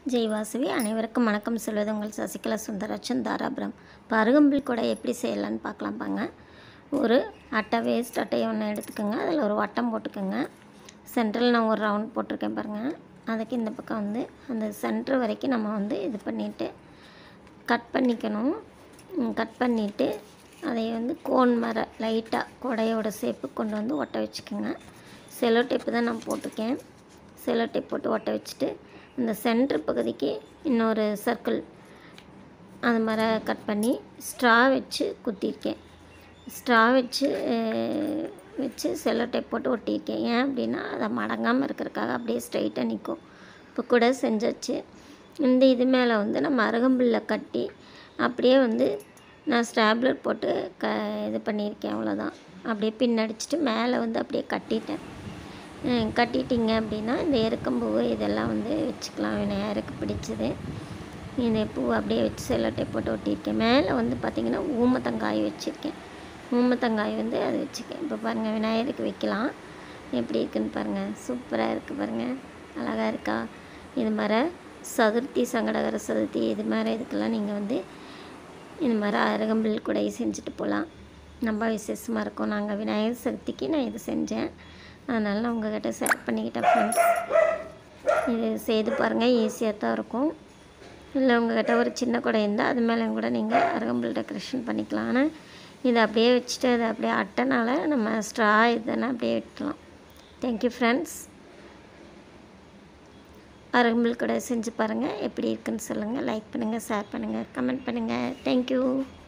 ஜெய் வாசவி அனைவருக்கும் வணக்கம் சொல்வது உங்கள் சசிகலா சுந்தராட்சன் தாராபுரம் இப்போ அருகம்பில் கூட எப்படி செய்யலான்னு பார்க்கலாம் பாங்க ஒரு அட்டை வேஸ்ட் அட்டையை ஒன்று எடுத்துக்கோங்க அதில் ஒரு வட்டம் போட்டுக்கோங்க சென்டரில் நான் ஒரு ரவுண்ட் போட்டிருக்கேன் பாருங்கள் அதுக்கு இந்த பக்கம் வந்து அந்த சென்டர் வரைக்கும் நம்ம வந்து இது பண்ணிவிட்டு கட் பண்ணிக்கணும் கட் பண்ணிவிட்டு அதை வந்து கோன் மர லைட்டாக கொடையோட சேப்பு கொண்டு வந்து ஒட்ட வச்சுக்கோங்க செலோ டேப்பு தான் நான் போட்டிருக்கேன் செலோ டேப் போட்டு ஒட்ட வச்சுட்டு இந்த சென்டர் பகுதிக்கு இன்னொரு சர்க்கிள் அது மாதிரி கட் பண்ணி ஸ்ட்ரா வச்சு குத்திருக்கேன் ஸ்ட்ரா வச்சு அஹ், வச்சு செல்லோ டேப் போட்டு ஒட்டியிருக்கேன் ஏன் அப்படின்னா அதை மடங்காமல் இருக்கிறதுக்காக அப்படியே ஸ்ட்ரைட்டாக நிற்கும் இப்போ கூட செஞ்சாச்சு இந்த இது மேலே வந்து நம்ம அருகம்புல்ல கட்டி அப்படியே வந்து நான் ஸ்டாப்லர் போட்டு க இது பண்ணியிருக்கேன் அவ்வளோதான் அப்படியே பின்னடிச்சிட்டு மேலே வந்து அப்படியே கட்டிட்டேன் அஹ் கட்டிட்டீங்க அப்படின்னா இந்த எருக்கம்பூ இதெல்லாம் வந்து வச்சுக்கலாம் விநாயகருக்கு பிடிச்சது இந்த பூ அப்படியே வச்சு செல்லட்டை போட்டு ஒட்டியிருக்கேன் மேலே வந்து பார்த்திங்கன்னா ஊமத்தங்காய் வச்சுருக்கேன் ஊமத்தங்காய் வந்து அது வச்சுருக்கேன் இப்போ பாருங்கள் விநாயகருக்கு வைக்கலாம் எப்படி இருக்குன்னு பாருங்கள் சூப்பராக இருக்குது பாருங்கள் அழகாக இருக்கா இது மாதிரி சதுர்த்தி சங்கடகர சதுர்த்தி இது மாதிரி இதுக்கெல்லாம் நீங்கள் வந்து இந்த மாதிரி அருகம்பில் கூட செஞ்சுட்டு போகலாம் ரொம்ப விசேஷமாக இருக்கும் நாங்கள் விநாயகர் சதுர்த்திக்கு நான் இது செஞ்சேன் அதனால் நான் உங்ககிட்ட ஷேர் பண்ணிக்கிட்டேன் ஃப்ரெண்ட்ஸ் இது செய்து பாருங்கள் ஈஸியாக தான் இருக்கும் இல்லை உங்ககிட்ட ஒரு சின்ன குடை இருந்தால் அது மேலே கூட நீங்கள் அருகம்புல் டெக்கரேஷன் பண்ணிக்கலாம் ஆனால் இதை அப்படியே வச்சுட்டு அதை அப்படியே அட்டைனால நம்ம ஸ்ட்ரா இதெல்லாம் அப்படியே விட்டுலாம் தேங்க்யூ ஃப்ரெண்ட்ஸ் அருகம்புல் கூட செஞ்சு பாருங்கள் எப்படி இருக்குன்னு சொல்லுங்கள் லைக் பண்ணுங்கள் ஷேர் பண்ணுங்கள் கமெண்ட் பண்ணுங்கள் தேங்க்யூ